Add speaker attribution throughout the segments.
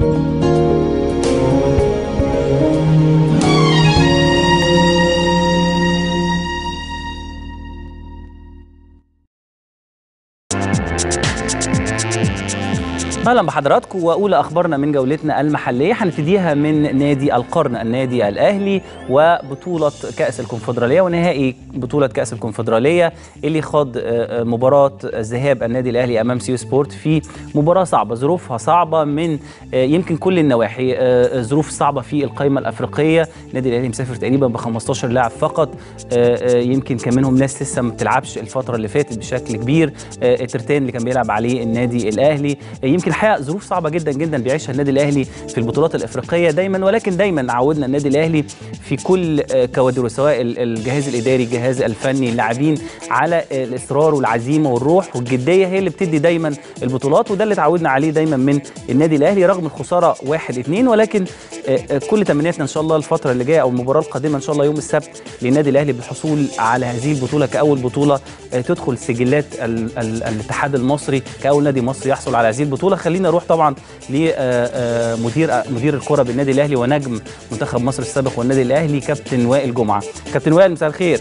Speaker 1: اهلا بحضراتكم واولى اخبارنا من جولتنا المحليه هنبتديها من نادي القرن النادي الاهلي وبطوله كاس الكونفدراليه ونهائي بطوله كاس الكونفدراليه اللي خاض مباراه ذهاب النادي الاهلي امام سيو سبورت في مباراه صعبه ظروفها صعبه من يمكن كل النواحي ظروف صعبه في القائمه الافريقيه النادي الاهلي مسافر تقريبا ب 15 لاعب فقط يمكن كان منهم ناس لسه ما بتلعبش الفتره اللي فاتت بشكل كبير الترتان اللي كان بيلعب عليه النادي الاهلي يمكن الحقيقه ظروف صعبه جدا جدا بيعيشها النادي الاهلي في البطولات الافريقيه دايما ولكن دايما عودنا النادي الاهلي في كل كوادره سواء الجهاز الاداري الجهاز الفني اللاعبين على الاصرار والعزيمه والروح والجديه هي اللي بتدي دايما البطولات وده اللي اتعودنا عليه دايما من النادي الاهلي رغم الخساره 1 2 ولكن كل تمنياتنا ان شاء الله الفتره اللي جايه او المباراه القادمه ان شاء الله يوم السبت للنادي الاهلي بالحصول على هذه البطوله كاول بطوله تدخل سجلات الاتحاد المصري كاول نادي مصري يحصل على هذه البطوله خلينا نروح طبعا لمدير مدير الكره بالنادي الاهلي ونجم منتخب مصر السابق والنادي الاهلي كابتن وائل جمعه كابتن وائل مساء الخير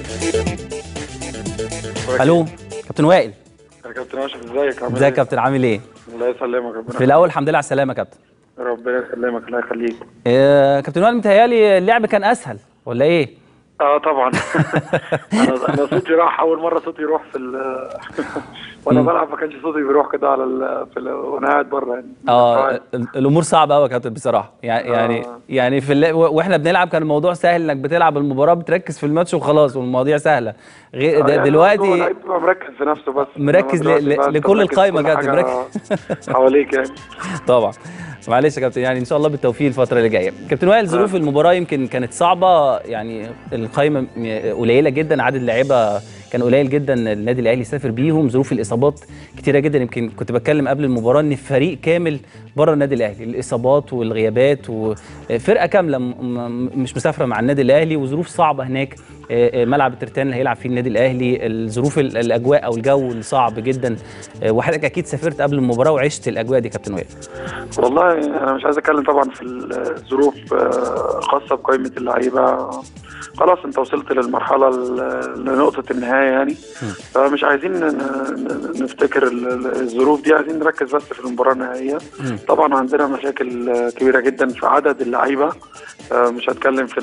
Speaker 1: الو كابتن وائل
Speaker 2: يا كابتن اشرف ازيك عامل
Speaker 1: ازيك يا كابتن عامل ايه
Speaker 2: الله يسلمك ربنا
Speaker 1: في الاول الحمد لله على السلامه يا كابتن
Speaker 2: ربنا يسلمك الله يخليك
Speaker 1: آه كابتن وائل متهيألي اللعب كان اسهل ولا ايه
Speaker 2: اه طبعا انا انا صوتي راح اول مره صوتي يروح في وانا بلعب ما كانش صوتي بيروح كده على ال... في ال... وانا قاعد بره يعني
Speaker 1: اه الامور صعبه قوي يا كابتن بصراحه يعني آه. يعني يعني في الل... واحنا بنلعب كان الموضوع سهل انك بتلعب المباراه بتركز في الماتش وخلاص والمواضيع سهله غير
Speaker 2: آه يعني
Speaker 1: دلوقتي
Speaker 2: مركز في نفسه بس
Speaker 1: مركز ل... ل... لكل القايمه يا كابتن مركز
Speaker 2: حواليك يعني
Speaker 1: طبعا معلش يا كابتن يعني ان شاء الله بالتوفيق الفتره اللي جايه كابتن وائل ظروف المباراه يمكن كانت صعبه يعني القايمه قليله جدا عدد لعيبه كان قليل جدا النادي الاهلي سافر بيهم ظروف الاصابات كتيره جدا يمكن كنت بتكلم قبل المباراه ان فريق كامل بره النادي الاهلي الاصابات والغيابات وفرقه كامله مش مسافره مع النادي الاهلي وظروف صعبه هناك ملعب الترتان اللي هيلعب فيه النادي الاهلي الظروف الاجواء او الجو الصعب جدا وحضرتك اكيد سافرت قبل المباراه وعشت الاجواء دي كابتن وائل
Speaker 2: والله انا مش عايز اتكلم طبعا في الظروف خاصه بقائمه اللعيبه خلاص انت وصلت للمرحله لنقطه النهايه يعني فمش عايزين نفتكر الظروف دي عايزين نركز بس في المباراه النهائيه طبعا عندنا مشاكل كبيره جدا في عدد اللعيبه مش هتكلم في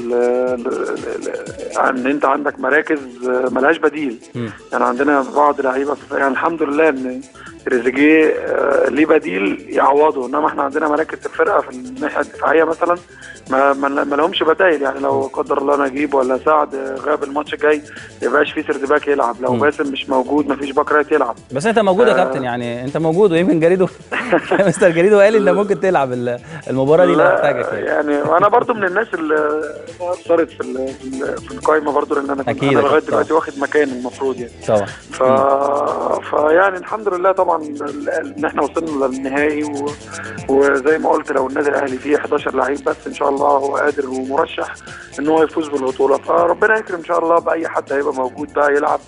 Speaker 2: ان انت عندك مراكز ملهاش بديل يعني عندنا بعض لعيبه يعني الحمد لله ان تريزيجيه ليه بديل يعوضه انما احنا عندنا مراكز الفرقه في الناحيه الدفاعيه مثلا ما ما لهمش بدايل يعني لو قدر الله نجيب ولا سعد غاب الماتش الجاي ما يبقاش في سيرد باك يلعب لو باسم مش موجود ما فيش باك رايت يلعب
Speaker 1: بس انت موجود يا آه كابتن يعني انت موجود ويمكن جريدو مستر جريدو قال ان ممكن تلعب المباراه دي لو احتاجك
Speaker 2: يعني وانا برضو من الناس اللي اثرت في في القائمه برضو لان انا
Speaker 1: اكيد
Speaker 2: انا لغايه دلوقتي واخد مكان المفروض يعني
Speaker 1: طبعا
Speaker 2: ف... فيعني الحمد لله طبعا ان احنا وصلنا للنهائي و... وزي ما قلت لو النادي الاهلي فيه 11 لعيب بس ان شاء الله هو قادر ومرشح ان هو يفوز بالبطوله فربنا يكرم ان شاء الله باي حد هيبقى موجود بقى يلعب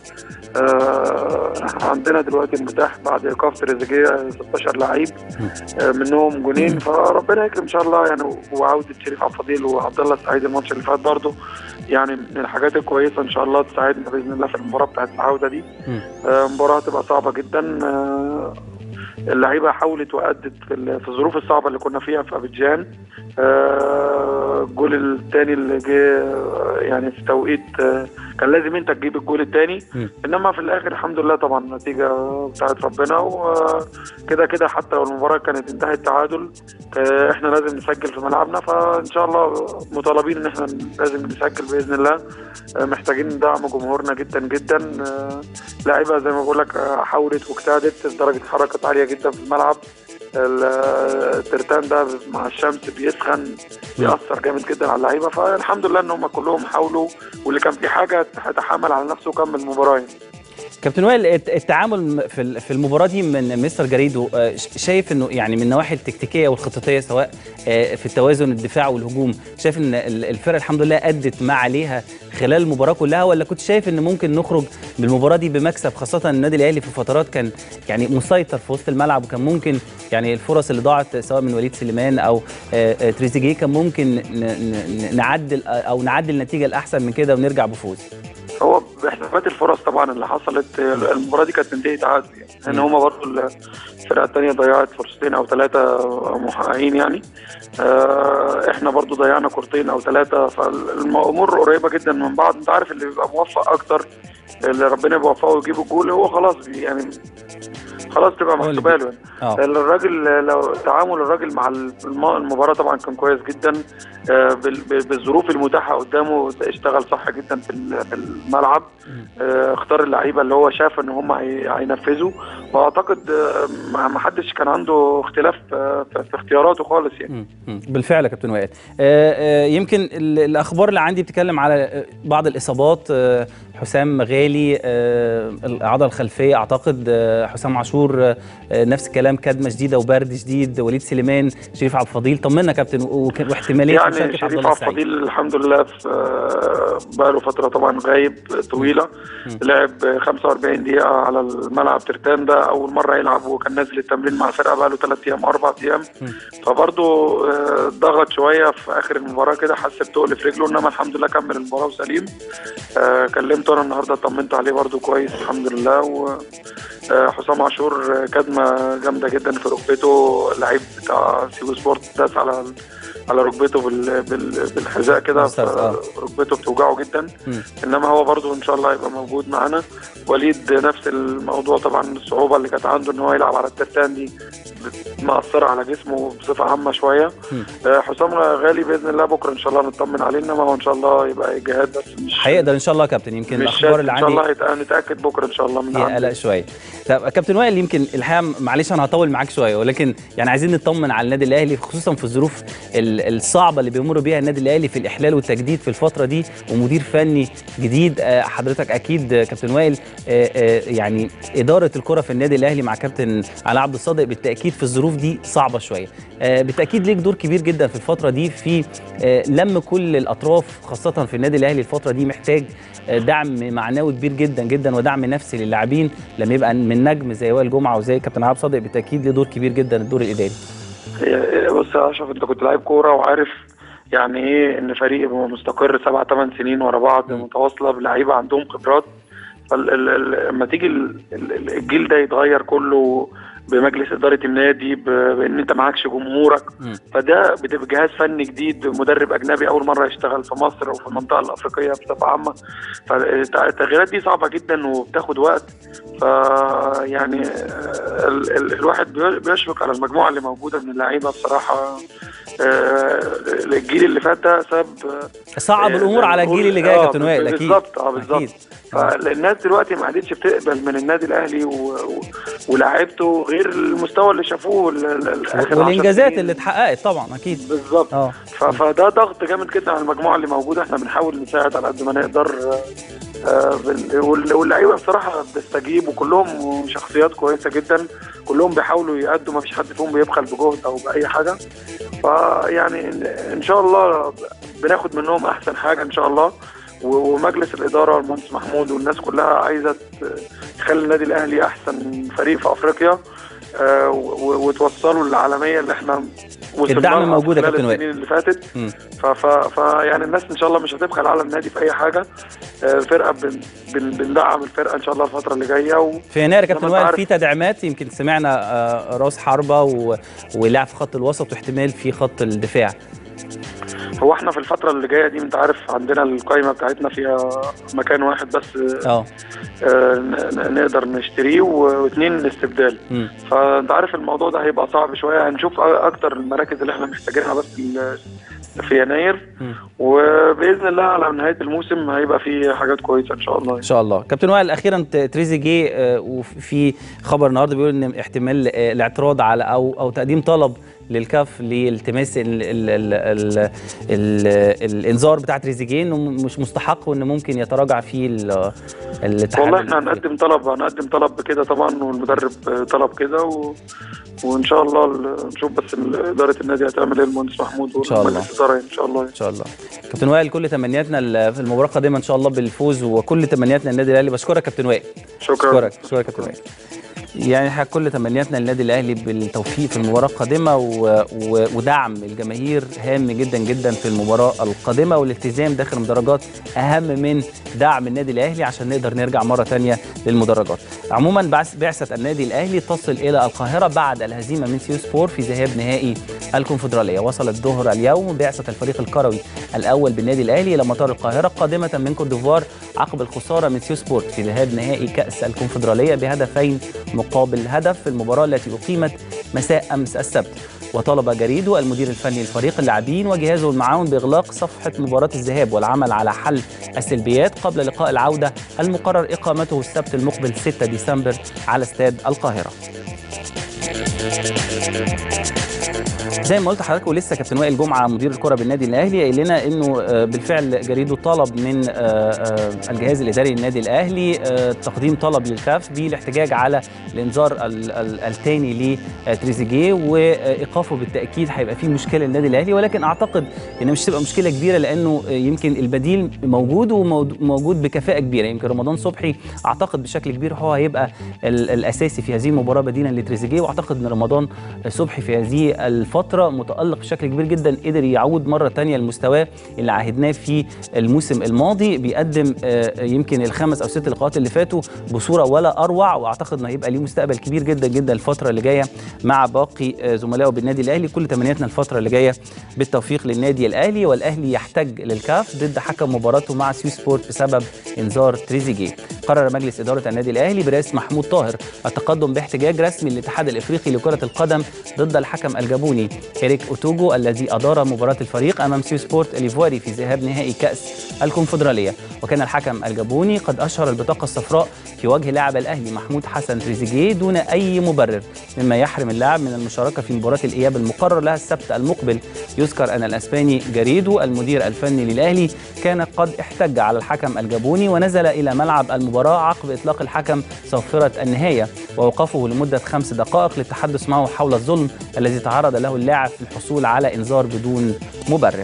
Speaker 2: آه عندنا دلوقتي المتاح بعد ايقاف تريزيجيه 16 لعيب آه منهم جونين فربنا يكرم ان شاء الله يعني وعوده شريف عبد الفضيل وعبد الله السعيد الماتش اللي فات برضه يعني من الحاجات الكويسه ان شاء الله تساعدنا باذن الله في المباراه بتاعت العوده دي آه مباراه هتبقى صعبه جدا آه اللعيبه حاولت وادت في الظروف الصعبه اللي كنا فيها في ابيجان الجول آه الثاني اللي جه يعني في توقيت آه كان لازم انت تجيب الجول الثاني انما في الاخر الحمد لله طبعا النتيجه بتاعت ربنا وكده كده حتى لو المباراه كانت انتهت تعادل آه احنا لازم نسجل في ملعبنا فان شاء الله مطالبين ان احنا لازم نسجل باذن الله محتاجين دعم جمهورنا جدا جدا لعيبه زي ما بقول لك حاولت واجتهدت درجه حركه عاليه جدا في الملعب الترتان ده مع الشمس بيسخن بيأثر جامد جدا على اللعيبه فالحمد لله ان هم كلهم حاولوا واللي كان في حاجه هيتحمل على نفسه وكمل المباراه
Speaker 1: كابتن وائل الت- التعامل في ال- في المباراه دي من مستر جريدو آه، ش- شايف انه يعني من النواحي التكتيكيه والخططيه سواء آه، في التوازن الدفاع والهجوم شايف ان ال- الفرقه الحمد لله ادت ما عليها خلال المباراه كلها ولا كنت شايف ان ممكن نخرج بالمباراه دي بمكسب خاصه النادي الاهلي في فترات كان يعني مسيطر في وسط الملعب وكان ممكن يعني الفرص اللي ضاعت سواء من وليد سليمان او آه، آه، تريزيجيه كان ممكن ن- ن- نعدل او نعدل النتيجه الاحسن من كده ونرجع بفوز
Speaker 2: هو بحسابات الفرص طبعا اللي حصلت المباراه دي كانت تنتهي تعادل يعني لان هما برضه الفرقه الثانيه ضيعت فرصتين او ثلاثه محققين يعني آه، احنا برضه ضيعنا كورتين او ثلاثه فالامور قريبه جدا من بعض انت عارف اللي بيبقى موفق اكتر اللي ربنا بيوفقه ويجيب الجول هو خلاص يعني خلاص تبقى
Speaker 1: هو اللي
Speaker 2: محسوبه له يعني
Speaker 1: اه
Speaker 2: الراجل لو تعامل الراجل مع الم- المباراه طبعا كان كويس جدا آه، بال- بال- بالظروف المتاحه قدامه اشتغل صح جدا في ال- في الملعب آه، اختار اللعيبه اللي هو شاف ان هم هي- هينفذوا واعتقد آه، ما ما حدش كان عنده اختلاف آه، في في اختياراته خالص يعني
Speaker 1: مم. مم. بالفعل يا كابتن وائل آه، آه، يمكن ال- الاخبار اللي عندي بتتكلم على آه، بعض الاصابات آه، حسام غالي آه، العضله الخلفيه اعتقد آه، حسام عاشور آه، آه، نفس الكلام كدمه شديده وبرد شديد وليد سليمان شريف عبد الفضيل طمنا يا كابتن وك- واحتماليه
Speaker 2: يعني
Speaker 1: مشاركه عبد
Speaker 2: شريف
Speaker 1: الله
Speaker 2: عبد
Speaker 1: السعيد
Speaker 2: الفضيل الحمد لله في آه، بقاله فتره طبعا غايب طويله لعب 45 دقيقه على الملعب ترتان ده اول مره يلعب وكان نازل التمرين مع الفرقه بقاله 3 ايام اربع ايام فبرضه آه، ضغط شويه في اخر المباراه كده حس بتقل في رجله انما الحمد لله كمل المباراه وسليم آه، كلمته انا النهارده طمنت عليه برضه كويس الحمد لله و آه، حسام عاشور آه، كدمه جامده جدا في ركبته اللعيب بتاع سيبو سبورت داس على على ركبته بال... بال... بالحذاء كده
Speaker 1: مستر، آه.
Speaker 2: ركبته بتوجعه جدا
Speaker 1: مم.
Speaker 2: انما هو برضو ان شاء الله هيبقى موجود معانا وليد نفس الموضوع طبعا الصعوبه اللي كانت عنده ان هو يلعب على الترتان دي مأثرة على جسمه بصفة عامة شوية
Speaker 1: مم.
Speaker 2: آه، حسام غالي بإذن الله بكرة إن شاء الله نطمن عليه إنما هو إن شاء الله يبقى إجهاد بس مش
Speaker 1: هيقدر ان شاء الله يا كابتن يمكن
Speaker 2: مش
Speaker 1: الاخبار
Speaker 2: شاك
Speaker 1: اللي
Speaker 2: إن شاء
Speaker 1: عندي
Speaker 2: الله هيت- نتأكد بكرة إن شاء الله من
Speaker 1: فيها
Speaker 2: عنده.
Speaker 1: قلق شويه طب كابتن وائل يمكن الحقيقه معلش انا هطول معاك شويه ولكن يعني عايزين نطمن على النادي الاهلي خصوصا في الظروف ال- الصعبه اللي بيمر بيها النادي الاهلي في الاحلال والتجديد في الفتره دي ومدير فني جديد آه، حضرتك اكيد آه، كابتن وائل آه، آه، يعني اداره الكره في النادي الاهلي مع كابتن علي عبد الصادق بالتاكيد في الظروف دي صعبه شويه آه، بالتاكيد ليك دور كبير جدا في الفتره دي في آه، لم كل الاطراف خاصه في النادي الاهلي الفتره دي محتاج آه، دعم معنوي كبير جدا جدا ودعم نفسي للاعبين لما يبقى من نجم زي وائل جمعه وزي كابتن عبد صادق بالتاكيد ليه دور كبير جدا الدور الاداري
Speaker 2: هي- بص يا اشرف انت كنت لعيب كوره وعارف يعني ايه ان فريق يبقى مستقر سبع ثمان سنين ورا بعض
Speaker 1: مم.
Speaker 2: متواصله بلعيبه عندهم خبرات فلما تيجي ال- ال- الجيل ده يتغير كله بمجلس اداره النادي ب- بان انت معكش جمهورك
Speaker 1: مم.
Speaker 2: فده بتبقى جهاز فني جديد مدرب اجنبي اول مره يشتغل في مصر او في المنطقه الافريقيه بصفه عامه فالتغييرات دي صعبه جدا وبتاخد وقت فيعني ال ال الواحد بي- بيشفق على المجموعه اللي موجوده من اللعيبه بصراحه آه، الجيل اللي فات ده ساب
Speaker 1: صعب الامور على الجيل اللي جاي يا كابتن وائل اكيد
Speaker 2: بالظبط اه بالظبط
Speaker 1: أكيد.
Speaker 2: فالناس دلوقتي ما عادتش بتقبل من النادي الاهلي و... و... ولاعيبته غير المستوى اللي شافوه ال- ال- ال- آخر عشر
Speaker 1: والانجازات
Speaker 2: سنين.
Speaker 1: اللي اتحققت طبعا اكيد
Speaker 2: بالظبط
Speaker 1: اه
Speaker 2: ف... فده ضغط جامد جدا على المجموعه اللي موجوده احنا بنحاول نساعد على قد ما نقدر آه، بال- وال- واللعيبه بصراحه بتستجيب وكلهم شخصيات كويسه جدا كلهم بيحاولوا يأدوا ما فيش حد فيهم بيبخل بجهد او باي حاجه فيعني ان شاء الله بناخد منهم احسن حاجه ان شاء الله و- ومجلس الاداره والمهندس محمود والناس كلها عايزه ت- تخلي النادي الاهلي احسن فريق في افريقيا آه، و- وتوصلوا للعالميه اللي احنا وصلنا
Speaker 1: الدعم
Speaker 2: لها
Speaker 1: موجود يا
Speaker 2: خلال
Speaker 1: كابتن وائل.
Speaker 2: السنين اللي فاتت
Speaker 1: مم.
Speaker 2: ف ف ف يعني الناس ان شاء الله مش هتبخل على النادي في اي حاجه آه، الفرقه بن بن بندعم الفرقه ان شاء الله الفتره اللي جايه و...
Speaker 1: في يناير يا
Speaker 2: زي
Speaker 1: كابتن
Speaker 2: ما أنت
Speaker 1: وائل
Speaker 2: عارف.
Speaker 1: في تدعيمات يمكن سمعنا آه، راس حربه و... ولعب في خط الوسط واحتمال في خط الدفاع
Speaker 2: هو احنا في الفتره اللي جايه دي انت عارف عندنا القائمه بتاعتنا فيها مكان واحد بس
Speaker 1: اه
Speaker 2: آه، ن- ن- نقدر نشتريه و- واثنين استبدال
Speaker 1: مم.
Speaker 2: فانت عارف الموضوع ده هيبقى صعب شويه هنشوف أ- اكتر المراكز اللي احنا محتاجينها بس ال- في يناير
Speaker 1: مم.
Speaker 2: وباذن الله على نهايه الموسم هيبقى في حاجات كويسه ان شاء الله
Speaker 1: ان شاء الله كابتن وائل اخيرا ت- تريزيجيه آه، وفي خبر النهارده بيقول ان احتمال آه، الاعتراض على او او تقديم طلب للكاف لالتماس ال ال ال ال ال الانذار بتاع تريزيجيه انه مش مستحق وان ممكن يتراجع فيه ال- الاتحاد
Speaker 2: والله احنا هنقدم طلب هنقدم طلب بكده طبعا والمدرب طلب كده و... وان شاء الله ال- نشوف بس ال- اداره النادي هتعمل ايه المهندس محمود
Speaker 1: إن شاء الله.
Speaker 2: والمجلس الاداره ان شاء الله
Speaker 1: ان شاء الله كابتن وائل كل تمنياتنا ال- في المباراه القادمه ان شاء الله بالفوز وكل تمنياتنا للنادي الاهلي بشكرك كابتن وائل
Speaker 2: شكرا
Speaker 1: اشكرك اشكرك كابتن وائل يعني احنا كل تمنياتنا للنادي الاهلي بالتوفيق في المباراه القادمه و... و... ودعم الجماهير هام جدا جدا في المباراه القادمه والالتزام داخل المدرجات اهم من دعم النادي الاهلي عشان نقدر نرجع مره ثانيه للمدرجات. عموما بعث- بعثه النادي الاهلي تصل الى القاهره بعد الهزيمه من سيو سبور في ذهاب نهائي الكونفدراليه، وصلت ظهر اليوم بعثه الفريق الكروي الاول بالنادي الاهلي الى مطار القاهره قادمه من كوت ديفوار عقب الخساره من سيو سبورت في ذهاب نهائي كاس الكونفدراليه بهدفين مقابل هدف في المباراه التي اقيمت مساء امس السبت. وطلب جريدو المدير الفني للفريق اللاعبين وجهازه المعاون باغلاق صفحه مباراه الذهاب والعمل على حل السلبيات قبل لقاء العوده المقرر اقامته السبت المقبل 6 ديسمبر على استاد القاهره. زي ما قلت لحضرتك ولسه كابتن وائل جمعه مدير الكره بالنادي الاهلي قايل لنا انه آه، بالفعل جريدو طلب من آه، آه، الجهاز الاداري للنادي الاهلي آه، تقديم طلب للكاف بالاحتجاج على الانذار الثاني لتريزيجيه وايقافه بالتاكيد هيبقى فيه مشكله للنادي الاهلي ولكن اعتقد ان مش تبقى مشكله كبيره لانه آه، يمكن البديل موجود وموجود بكفاءه كبيره يمكن رمضان صبحي اعتقد بشكل كبير هو هيبقى ال- الاساسي في هذه المباراه بديلا لتريزيجيه واعتقد ان رمضان صبحي في هذه الفتره متالق بشكل كبير جدا قدر يعود مره ثانيه لمستواه اللي عهدناه في الموسم الماضي بيقدم آه، يمكن الخمس او ست لقاءات اللي فاتوا بصوره ولا اروع واعتقد انه هيبقى ليه مستقبل كبير جدا جدا الفتره اللي جايه مع باقي آه، زملائه بالنادي الاهلي كل تمنياتنا الفتره اللي جايه بالتوفيق للنادي الاهلي والاهلي يحتج للكاف ضد حكم مباراته مع سيو سبورت بسبب انذار تريزيجيه قرر مجلس اداره النادي الاهلي برئاسه محمود طاهر التقدم باحتجاج رسمي للاتحاد الافريقي لكره القدم ضد الحكم الجابوني إريك أوتوجو الذي أدار مباراة الفريق أمام سيو سبورت الإيفواري في ذهاب نهائي كأس الكونفدرالية وكان الحكم الجابوني قد أشهر البطاقة الصفراء في وجه لاعب الأهلي محمود حسن تريزيجيه دون أي مبرر مما يحرم اللاعب من المشاركة في مباراة الإياب المقرر لها السبت المقبل يذكر أن الأسباني جاريدو المدير الفني للأهلي كان قد احتج على الحكم الجابوني ونزل إلى ملعب المباراة عقب إطلاق الحكم صافرة النهاية وأوقفه لمدة خمس دقائق للتحدث معه حول الظلم الذي تعرض له اللاعب في الحصول على إنذار بدون مبرر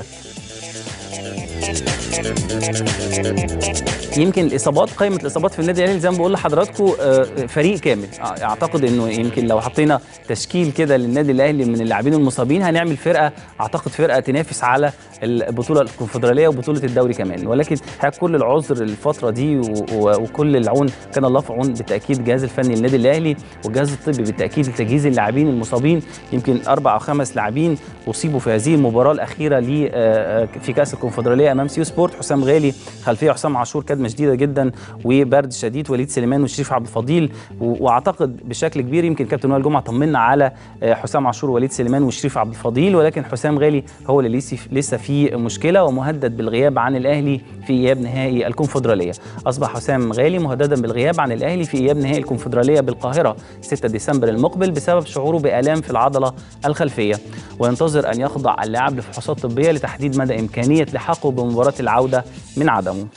Speaker 1: يمكن الاصابات قائمه الاصابات في النادي الاهلي زي ما بقول لحضراتكم آه، فريق كامل آه، اعتقد انه يمكن لو حطينا تشكيل كده للنادي الاهلي من اللاعبين المصابين هنعمل فرقه اعتقد فرقه تنافس على البطوله الكونفدراليه وبطوله الدوري كمان ولكن هيك كل العذر الفتره دي و- و- وكل العون كان الله في عون بالتاكيد الجهاز الفني للنادي الاهلي والجهاز الطبي بالتاكيد لتجهيز اللاعبين المصابين يمكن اربع او خمس لاعبين اصيبوا في هذه المباراه الاخيره ل آه، في كاس الكونفدراليه امام سيو سبورت حسام غالي خلفيه حسام عاشور كدمه شديده جدا وبرد شديد وليد سليمان وشريف عبد الفضيل و- واعتقد بشكل كبير يمكن كابتن وائل جمعه طمنا على آه، حسام عاشور وليد سليمان وشريف عبد الفضيل ولكن حسام غالي هو اللي لسه لسه في مشكله ومهدد بالغياب عن الاهلي في اياب نهائي الكونفدراليه اصبح حسام غالي مهددا بالغياب عن الاهلي في اياب نهائي الكونفدراليه بالقاهره 6 ديسمبر المقبل بسبب شعوره بالام في العضله الخلفيه وينتظر ان يخضع اللاعب لفحوصات طبيه لتحديد مدى امكانيه لحاقه بمباراه العوده من عدمه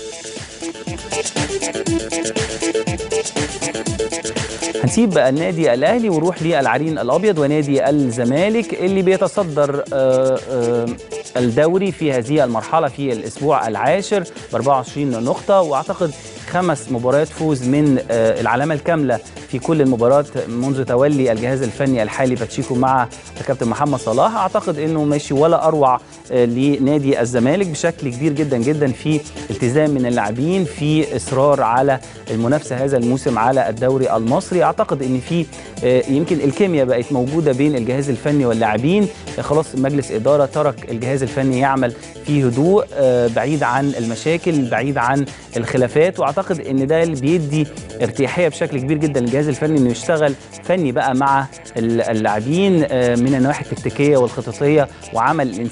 Speaker 1: هنسيب بقى النادي الاهلي ونروح للعرين الابيض ونادي الزمالك اللي بيتصدر آه، آه، الدوري في هذه المرحله في الاسبوع العاشر ب 24 نقطه واعتقد خمس مباريات فوز من آه، العلامه الكامله في كل المباريات منذ تولي الجهاز الفني الحالي باتشيكو مع الكابتن محمد صلاح اعتقد انه ماشي ولا اروع آه، لنادي الزمالك بشكل كبير جدا جدا في التزام من اللاعبين في اصرار على المنافسه هذا الموسم على الدوري المصري اعتقد ان في آه، يمكن الكيمياء بقت موجوده بين الجهاز الفني واللاعبين آه، خلاص مجلس اداره ترك الجهاز الفني يعمل في هدوء آه، بعيد عن المشاكل بعيد عن الخلافات واعتقد ان ده اللي بيدي ارتياحيه بشكل كبير جدا للجهاز الفني انه يشتغل فني بقى مع ال- اللاعبين آه، من النواحي التكتيكيه والخططيه وعمل الانسجام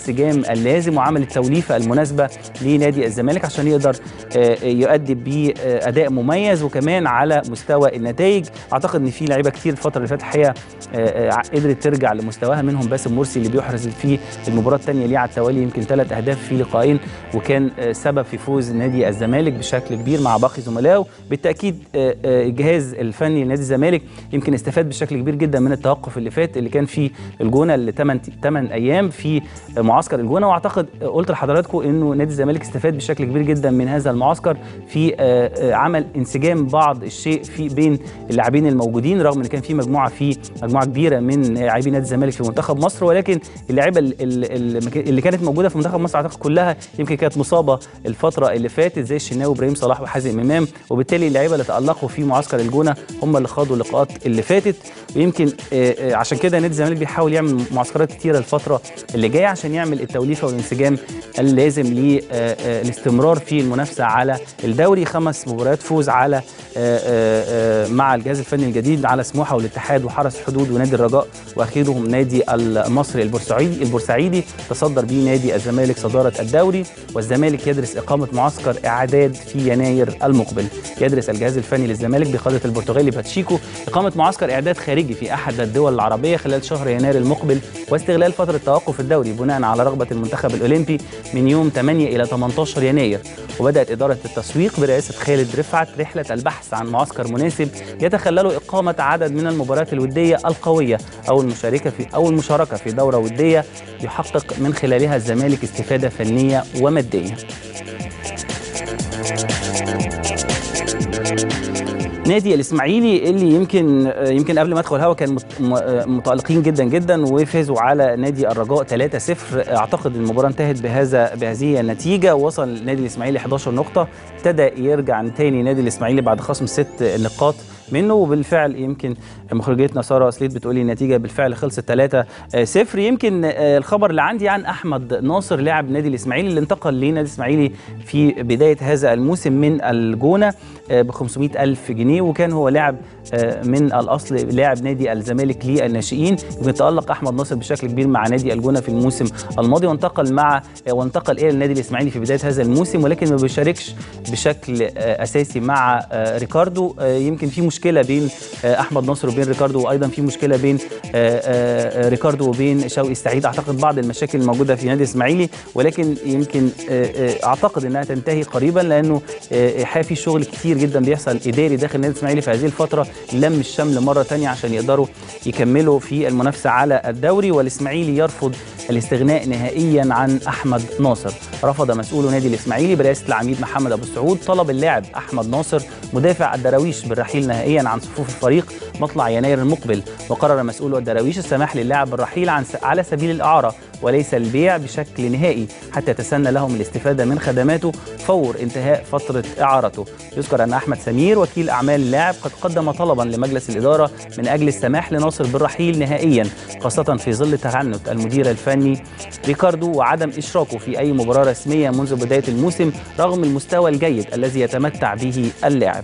Speaker 1: اللازم وعمل التوليفه المناسبه لنادي الزمالك عشان يقدر يؤدي بيه اداء مميز وكمان على مستوى النتائج اعتقد ان في لعيبه كتير الفتره اللي فاتت الحقيقه قدرت ترجع لمستواها منهم باسم مرسي اللي بيحرز في المباراه الثانيه ليه على التوالي يمكن ثلاث اهداف في لقاءين وكان سبب في فوز نادي الزمالك بشكل كبير مع باقي زملائه بالتاكيد الجهاز الفني لنادي الزمالك يمكن استفاد بشكل كبير جدا من التوقف اللي فات اللي كان في الجونه اللي 8 8 ايام في معسكر الجونه واعتقد قلت لحضراتكم انه نادي الزمالك استفاد بشكل كبير جدا من هذا المعسكر في عمل انسجام بعض الشيء في بين اللاعبين الموجودين رغم ان كان في مجموعه في مجموعه كبيره من لاعبي نادي الزمالك في منتخب مصر ولكن اللعيبه اللي كانت موجوده في منتخب مصر اعتقد كلها يمكن كانت مصابه الفتره اللي فاتت زي الشناوي وابراهيم صلاح وحازم امام وبالتالي اللعيبه اللي تالقوا في معسكر الجونه هم اللي خاضوا اللقاءات اللي فاتت ويمكن عشان كده نادي الزمالك بيحاول يعمل معسكرات كتيره الفتره اللي جايه عشان يعمل التوليفه والانسجام اللازم للاستمرار في المنافسه على الدوري خمس مباريات فوز على مع الجهاز الفني الجديد على سموحه والاتحاد وحرس حدود ونادي الرجاء واخيرهم نادي المصري البورسعيدي البورسعيدي تصدر به نادي الزمالك صداره الدوري والزمالك يدرس اقامه معسكر اعداد في يناير المقبل يدرس الجهاز الفني للزمالك بقياده البرتغالي باتشيكو اقامه معسكر اعداد خارجي في احد الدول العربيه خلال شهر يناير المقبل واستغلال فتره توقف الدوري بناء على رغبه المنتخب الاولمبي من يوم 8 الى 18 يناير وبدات اداره التسويق برئاسه خالد رفعت رحله البحث عن معسكر مناسب يتخلل اقامه عدد من المباريات الوديه القويه او المشاركه في او المشاركه في دوره وديه يحقق من خلالها الزمالك استفاده فنيه وماديه نادي الاسماعيلي اللي يمكن يمكن قبل ما ادخل الهوا كان متالقين جدا جدا وفازوا على نادي الرجاء 3-0 اعتقد المباراه انتهت بهذا بهذه النتيجه وصل النادي الاسماعيلي 11 نقطه ابتدى يرجع تاني نادي الاسماعيلي بعد خصم ست نقاط منه وبالفعل يمكن مخرجتنا ساره سليت بتقول لي النتيجه بالفعل خلصت 3 0 يمكن الخبر اللي عندي عن احمد ناصر لاعب نادي الاسماعيلي اللي انتقل لنادي الاسماعيلي في بدايه هذا الموسم من الجونه ب 500 الف جنيه وكان هو لاعب من الاصل لاعب نادي الزمالك للناشئين يمكن تالق احمد ناصر بشكل كبير مع نادي الجونه في الموسم الماضي وانتقل مع وانتقل الى النادي الاسماعيلي في بدايه هذا الموسم ولكن ما بيشاركش بشكل اساسي مع ريكاردو يمكن في مشكله بين احمد ناصر وبين ريكاردو وايضا في مشكله بين ريكاردو وبين شوقي السعيد اعتقد بعض المشاكل الموجوده في نادي الاسماعيلي ولكن يمكن اعتقد انها تنتهي قريبا لانه في شغل كتير جدا بيحصل اداري داخل نادي الاسماعيلي في هذه الفتره لم الشمل مره ثانيه عشان يقدروا يكملوا في المنافسه على الدوري والاسماعيلي يرفض الاستغناء نهائيا عن احمد ناصر رفض مسؤول نادي الاسماعيلي برئاسه العميد محمد ابو السعود طلب اللاعب احمد ناصر مدافع الدراويش بالرحيل نهائيا عن صفوف الفريق مطلع يناير المقبل وقرر مسؤول الدراويش السماح للاعب بالرحيل عن على سبيل الاعاره وليس البيع بشكل نهائي حتى يتسنى لهم الاستفاده من خدماته فور انتهاء فتره اعارته يذكر ان احمد سمير وكيل اعمال اللاعب قد قدم طلبا لمجلس الاداره من اجل السماح لناصر بالرحيل نهائيا خاصه في ظل تعنت المدير الفني ريكاردو وعدم اشراكه في اي مباراه رسميه منذ بدايه الموسم رغم المستوى الجيد الذي يتمتع به اللاعب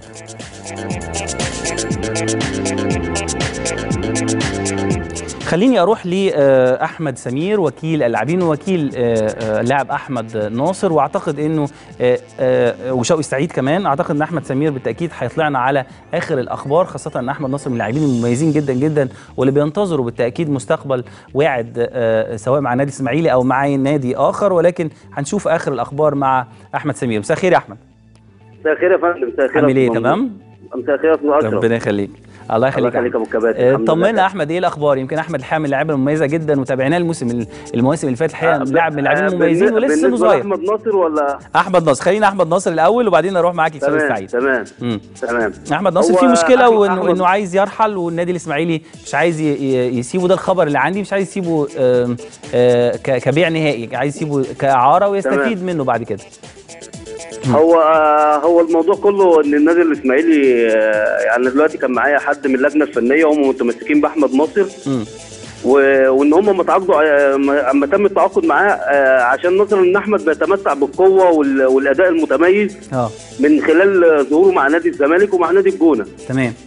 Speaker 1: خليني اروح لاحمد سمير وكيل اللاعبين ووكيل اللاعب احمد ناصر واعتقد انه وشوقي السعيد كمان اعتقد ان احمد سمير بالتاكيد هيطلعنا على اخر الاخبار خاصه ان احمد ناصر من اللاعبين المميزين جدا جدا واللي بينتظروا بالتاكيد مستقبل واعد سواء مع نادي الاسماعيلي او مع نادي اخر ولكن هنشوف اخر الاخبار مع احمد سمير مساء الخير يا احمد
Speaker 3: مساء الخير يا فندم مساء الخير
Speaker 1: عامل ايه تمام
Speaker 3: مساء الخير يا اشرف
Speaker 1: ربنا يخليك الله يخليك
Speaker 3: الله يخليك يا ابو كباتن
Speaker 1: طمنا احمد ايه الاخبار يمكن احمد الحامل لاعب مميزه جدا وتابعناه الموسم المواسم اللي فاتت الحقيقه لاعب من اللاعبين المميزين ولسه سنه صغير
Speaker 3: احمد ناصر ولا
Speaker 1: احمد ناصر خلينا احمد ناصر الاول وبعدين اروح معاك لسوي
Speaker 3: تمام
Speaker 1: السعيد
Speaker 3: تمام
Speaker 1: مم.
Speaker 3: تمام
Speaker 1: احمد ناصر
Speaker 3: هو
Speaker 1: في مشكله
Speaker 3: أحمد-
Speaker 1: وانه
Speaker 3: أحمد-
Speaker 1: انه عايز يرحل والنادي الاسماعيلي مش عايز ي- ي- يسيبه ده الخبر اللي عندي مش عايز يسيبه آم، آه، ك- كبيع نهائي عايز يسيبه كاعاره ويستفيد منه بعد كده
Speaker 3: هو هو الموضوع كله ان النادي الاسماعيلي آه، يعني دلوقتي كان معايا حد من اللجنه الفنيه هم متمسكين باحمد ناصر
Speaker 1: مم.
Speaker 3: و- وان هم متعاقدوا آه، م- اما تم التعاقد معاه آه، عشان نظرا ان احمد بيتمتع بالقوه وال- والاداء المتميز
Speaker 1: اه
Speaker 3: من خلال ظهوره مع نادي الزمالك ومع نادي الجونه
Speaker 1: تمام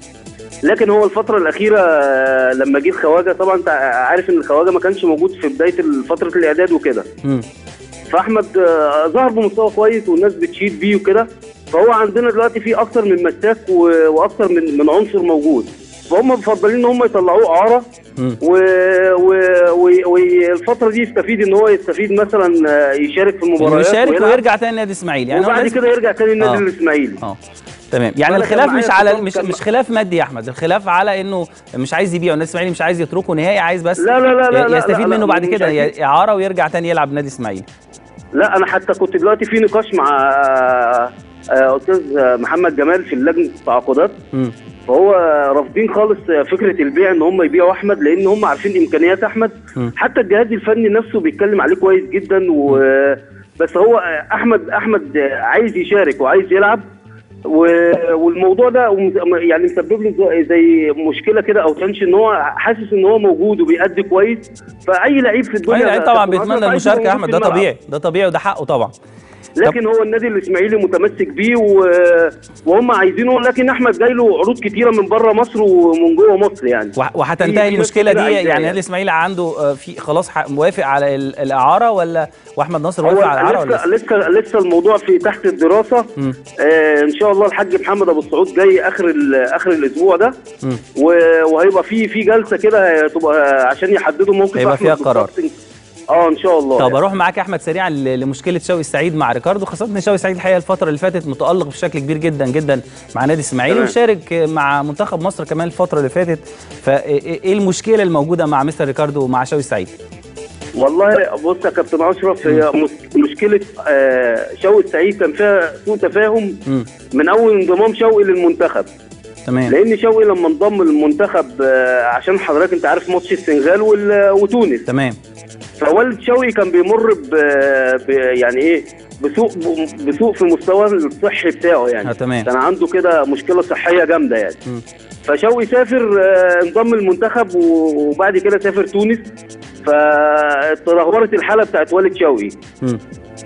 Speaker 3: لكن هو الفتره الاخيره آه، لما جه الخواجه طبعا انت عارف ان الخواجه ما كانش موجود في بدايه فتره الاعداد وكده
Speaker 1: مم.
Speaker 3: فاحمد آه، ظهر بمستوى كويس والناس بتشيد بيه وكده فهو عندنا دلوقتي في اكتر من مساك و- واكتر من من عنصر موجود فهم مفضلين ان هم يطلعوه اعاره
Speaker 1: مم.
Speaker 3: و- و- و- والفتره دي يستفيد ان هو يستفيد مثلا آه، يشارك في
Speaker 1: انه
Speaker 3: المباريات
Speaker 1: يشارك
Speaker 3: ويلعب،
Speaker 1: ويرجع تاني نادي اسماعيلي يعني هو
Speaker 3: وبعد
Speaker 1: لازم-
Speaker 3: كده يرجع تاني النادي
Speaker 1: آه.
Speaker 3: الاسماعيلي
Speaker 1: اه تمام يعني
Speaker 3: وأنا كان
Speaker 1: الخلاف
Speaker 3: معايا
Speaker 1: مش على
Speaker 3: اتصال
Speaker 1: مش
Speaker 3: كان-
Speaker 1: مش خلاف مادي يا احمد الخلاف على انه مش عايز يبيعه النادي الاسماعيلي مش عايز يتركه نهائي عايز بس
Speaker 3: لا لا لا لا لا
Speaker 1: يستفيد
Speaker 3: لا لا
Speaker 1: منه بعد
Speaker 3: مش
Speaker 1: كده
Speaker 3: عايزين.
Speaker 1: ي- اعاره ويرجع تاني يلعب نادي اسماعيلي
Speaker 3: لا انا حتى كنت دلوقتي في نقاش مع آه، آه، استاذ محمد جمال في لجنه التعاقدات
Speaker 1: مم.
Speaker 3: فهو رافضين خالص فكره البيع ان هم يبيعوا احمد لان هم عارفين امكانيات احمد
Speaker 1: مم.
Speaker 3: حتى الجهاز الفني نفسه بيتكلم عليه كويس جدا و بس هو احمد احمد عايز يشارك وعايز يلعب و- والموضوع ده وم- يعني مسبب له زي- زي مشكله كده او تنشن ان هو حاسس ان هو موجود وبيأدي كويس فاي لعيب في الدنيا
Speaker 1: اي لعيب طبعا
Speaker 3: كابتن أشرف
Speaker 1: بيتمنى
Speaker 3: عايز
Speaker 1: المشاركه يا
Speaker 3: يبقى
Speaker 1: احمد
Speaker 3: موجود
Speaker 1: ده
Speaker 3: في الملعب.
Speaker 1: طبيعي ده طبيعي وده حقه طبعا
Speaker 3: لكن هو النادي الاسماعيلي متمسك بيه و... وهم عايزينه لكن احمد جاي له عروض كتيره من بره مصر ومن جوه مصر يعني
Speaker 1: وح-
Speaker 3: في-
Speaker 1: وهتنتهي
Speaker 3: في ناس
Speaker 1: المشكله
Speaker 3: كتير
Speaker 1: دي
Speaker 3: عايزاه
Speaker 1: يعني النادي الاسماعيلي عنده آه، في خلاص ح- موافق على ال- الاعاره ولا واحمد ناصر
Speaker 3: هو
Speaker 1: وافق على الاعاره ولا
Speaker 3: لسه لسه لسه الموضوع في تحت الدراسه
Speaker 1: مم.
Speaker 3: آه ان شاء الله الحاج محمد ابو السعود جاي اخر ال- اخر الاسبوع ده
Speaker 1: مم.
Speaker 3: و- وهيبقى في في جلسه كده هتبقى عشان يحددوا موقف
Speaker 1: هيبقى
Speaker 3: أحمد
Speaker 1: فيها قرار.
Speaker 3: بالظبط. اه ان شاء الله
Speaker 1: طب
Speaker 3: يعني.
Speaker 1: اروح معاك يا احمد سريعا ل- لمشكله شوقي السعيد مع ريكاردو خاصه ان شوقي السعيد الحقيقه الفتره اللي فاتت متالق بشكل كبير جدا جدا مع نادي الاسماعيلي
Speaker 3: تمام.
Speaker 1: وشارك مع منتخب مصر كمان الفتره اللي فاتت فايه المشكله الموجوده مع مستر ريكاردو ومع شوقي السعيد
Speaker 3: والله بص يا كابتن اشرف هي مس- مشكله آه شوقي السعيد كان فيها سوء تفاهم
Speaker 1: مم.
Speaker 3: من اول انضمام شوقي للمنتخب
Speaker 1: تمام
Speaker 3: لان شوقي لما انضم للمنتخب آه، عشان حضرتك انت عارف ماتش السنغال وال- وتونس
Speaker 1: تمام
Speaker 3: فوالد شوقي كان بيمر ب ب- يعني ايه بسوء بسوء في المستوى الصحي بتاعه يعني
Speaker 1: آه، تمام.
Speaker 3: كان عنده كده مشكله صحيه جامده يعني
Speaker 1: مم.
Speaker 3: فشوقي سافر آه، انضم المنتخب و- وبعد كده سافر تونس فتدهورت الحاله بتاعت والد شوقي
Speaker 1: مم.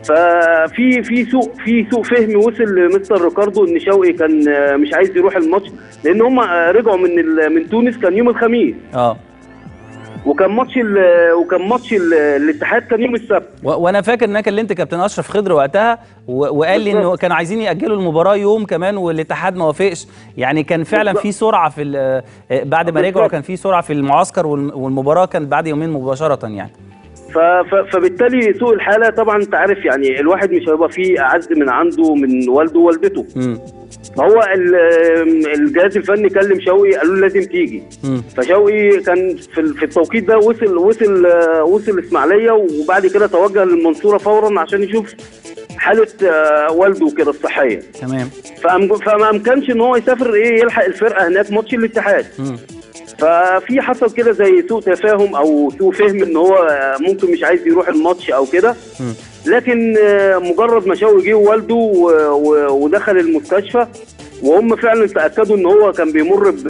Speaker 3: ففي في سوء في سوء فهم وصل لمستر ريكاردو ان شوقي كان آه، مش عايز يروح الماتش لان هم رجعوا من ال- من تونس كان يوم الخميس
Speaker 1: اه
Speaker 3: وكان ماتش ال- وكان ماتش ال- الاتحاد كان يوم السبت
Speaker 1: و- وانا فاكر ان انا كلمت كابتن اشرف خضر وقتها و- وقال لي انه
Speaker 3: بالظبط.
Speaker 1: كانوا عايزين ياجلوا المباراه يوم كمان والاتحاد ما وافقش يعني كان فعلا
Speaker 3: بالظبط.
Speaker 1: في سرعه في ال- آه، بعد ما رجعوا
Speaker 3: بالظبط.
Speaker 1: كان في سرعه في المعسكر والم- والمباراه كانت بعد يومين مباشره يعني
Speaker 3: ف- ف- فبالتالي سوء الحاله طبعا انت عارف يعني الواحد مش هيبقى فيه اعز من عنده من والده ووالدته
Speaker 1: مم.
Speaker 3: فهو ال- الجهاز الفني كلم شوقي قالوا له لازم تيجي
Speaker 1: مم.
Speaker 3: فشوقي كان في ال- في التوقيت ده وصل وصل آه، وصل اسماعيليه وبعد كده توجه للمنصوره فورا عشان يشوف حاله آه، والده كده الصحيه
Speaker 1: تمام
Speaker 3: فأم- فما امكنش ان هو يسافر ايه يلحق الفرقه هناك ماتش الاتحاد
Speaker 1: مم.
Speaker 3: ففي حصل كده زي سوء تفاهم او سوء فهم ان هو آه، ممكن مش عايز يروح الماتش او كده
Speaker 1: مم.
Speaker 3: لكن آه، مجرد ما شوقي جه والده و- و- ودخل المستشفى وهم فعلا تاكدوا ان هو كان بيمر ب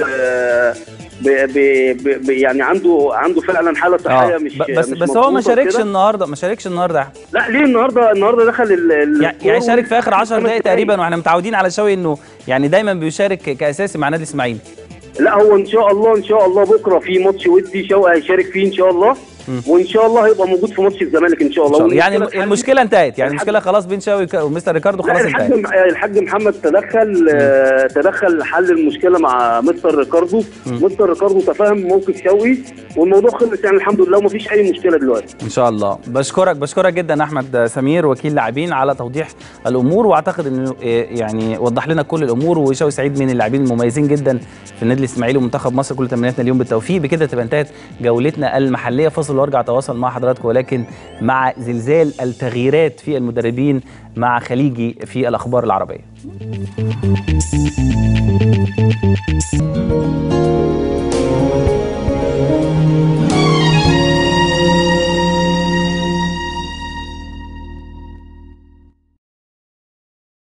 Speaker 3: ب ب ب ب يعني عنده عنده فعلا حاله صحيه
Speaker 1: اه
Speaker 3: مش
Speaker 1: ب- بس
Speaker 3: مش
Speaker 1: بس هو ما
Speaker 3: مظبوطة
Speaker 1: شاركش
Speaker 3: كده.
Speaker 1: النهارده ما شاركش النهارده يا أحمد.
Speaker 3: لا ليه النهارده النهارده دخل ال- ال-
Speaker 1: يعني يعني شارك في اخر 10
Speaker 3: خمس
Speaker 1: دقائق تقريبا واحنا متعودين على شوقي انه يعني دايما بيشارك كاساسي مع نادي الاسماعيلي
Speaker 3: لا هو ان شاء الله ان شاء الله بكره في ماتش ودي شوقي هيشارك فيه ان شاء الله وان شاء الله هيبقى موجود في ماتش الزمالك ان شاء الله
Speaker 1: إن شاء الله. يعني
Speaker 3: والمشكلة
Speaker 1: الم- المشكله انتهت يعني المشكله خلاص بين شوقي وك- ومستر ريكاردو
Speaker 3: لا
Speaker 1: خلاص
Speaker 3: الحاج
Speaker 1: انتهت
Speaker 3: م- الحاج محمد تدخل آه، تدخل حل المشكله مع مستر ريكاردو مستر ريكاردو تفهم موقف شوقي والموضوع خلص يعني الحمد لله ومفيش اي مشكله دلوقتي
Speaker 1: ان شاء الله بشكرك بشكرك جدا احمد سمير وكيل لاعبين على توضيح الامور واعتقد انه إيه، يعني وضح لنا كل الامور وشوقي سعيد من اللاعبين المميزين جدا في النادي الاسماعيلي ومنتخب مصر كل تمنياتنا اليوم بالتوفيق بكده تبقى انتهت جولتنا المحليه فاصل وارجع اتواصل مع حضراتكم ولكن مع زلزال التغييرات في المدربين مع خليجي في الاخبار العربيه